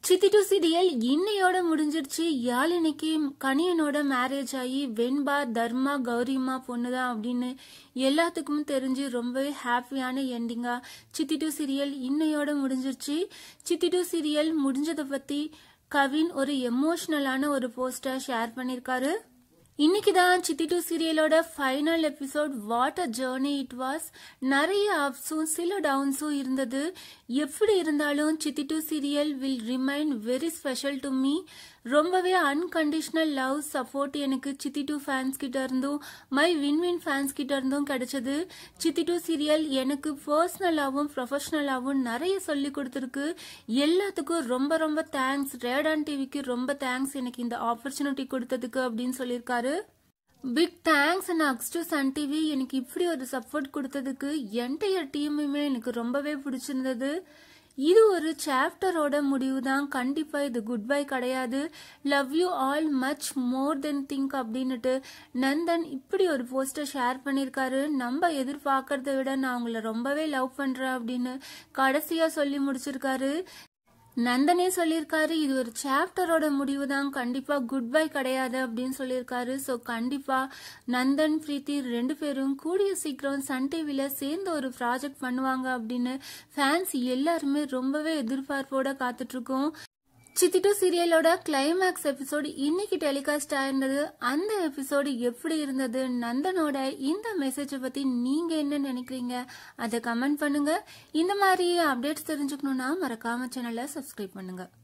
சித்தி to serial இன்னையோட முடிஞ்சிருச்சு யாழினிக்கு கணியனோட மேரேஜ் ஆகி வெண்பா தர்மா கௌரிமா பொண்ணுதான் அப்படின்னு எல்லாத்துக்கும் தெரிஞ்சு ரொம்பவே ஹாப்பியான எண்டிங்கா சித்தி டு சீரியல் இன்னையோட முடிஞ்சிருச்சு சித்தி டு சீரியல் முடிஞ்சதை பத்தி கவின் ஒரு எமோஷனலான ஒரு போஸ்டர் ஷேர் பண்ணிருக்காரு இன்னைக்கு தான் சித்தி டூ சீரியலோட final episode what a journey it was நிறைய அப்ஸும் சில டவுன்ஸும் இருந்தது எப்படி இருந்தாலும் Chithi two serial will remain very special to me ரொம்பவே அன்கண்டிஷனல் லவ் சப்போர்ட் எனக்கு சித்தி டூ ஃபேன்ஸ் கிட்ட இருந்தும் மை வின் வின் ஃபேன்ஸ் கிட்ட இருந்தும் கிடைச்சது சித்தி டூ சீரியல் எனக்கு பர்சனலாகவும் ப்ரொஃபஷனலாகவும் நிறைய சொல்லி கொடுத்துருக்கு எல்லாத்துக்கும் ரொம்ப ரொம்ப தேங்க்ஸ் ரேடான் டிவிக்கு ரொம்ப தேங்க்ஸ் எனக்கு இந்த ஆப்பர்ச்சுனிட்டி கொடுத்ததுக்கு அப்படின்னு சொல்லியிருக்காரு பிக் தேங்க்ஸ் நக்ஸ் டு சன் டிவி எனக்கு இப்படி ஒரு சப்போர்ட் கொடுத்ததுக்கு என்டையர் டீமுமே எனக்கு ரொம்பவே பிடிச்சிருந்தது இது ஒரு சாப்டரோட முடிவு தான் கண்டிப்பா இது குட் பை கிடையாது love you all much more than think அப்படின்னுட்டு நந்தன் இப்படி ஒரு போஸ்டர் ஷேர் பண்ணியிருக்காரு நம்ம எதிர்பார்க்கறத விட நான் உங்களை ரொம்பவே லவ் பண்றேன் அப்படின்னு கடைசியா சொல்லி முடிச்சிருக்காரு நந்தனே சொல்லியிருக்காரு இது ஒரு சாப்டரோட முடிவு தான் கண்டிப்பா குட் பை கிடையாது அப்படின்னு சொல்லியிருக்காரு ஸோ கண்டிப்பா நந்தன் பிரீத்தி ரெண்டு பேரும் கூடிய சீக்கிரம் சன் டிவில சேர்ந்து ஒரு ப்ராஜெக்ட் பண்ணுவாங்க அப்படின்னு ஃபேன்ஸ் எல்லாருமே ரொம்பவே எதிர்பார்ப்போட காத்துட்டு இருக்கோம் சித்தி டூ சீரியலோட கிளைமேக்ஸ் எபிசோடு இன்னைக்கு டெலிகாஸ்ட் ஆயிருந்தது அந்த எபிசோடு எப்படி இருந்தது நந்தனோட இந்த மெசேஜை பத்தி நீங்க என்ன நினைக்கிறீங்க அதை கமெண்ட் பண்ணுங்க இந்த மாதிரி அப்டேட்ஸ் தெரிஞ்சுக்கணும்னா மறக்காம சேனலை சப்ஸ்கிரைப் பண்ணுங்க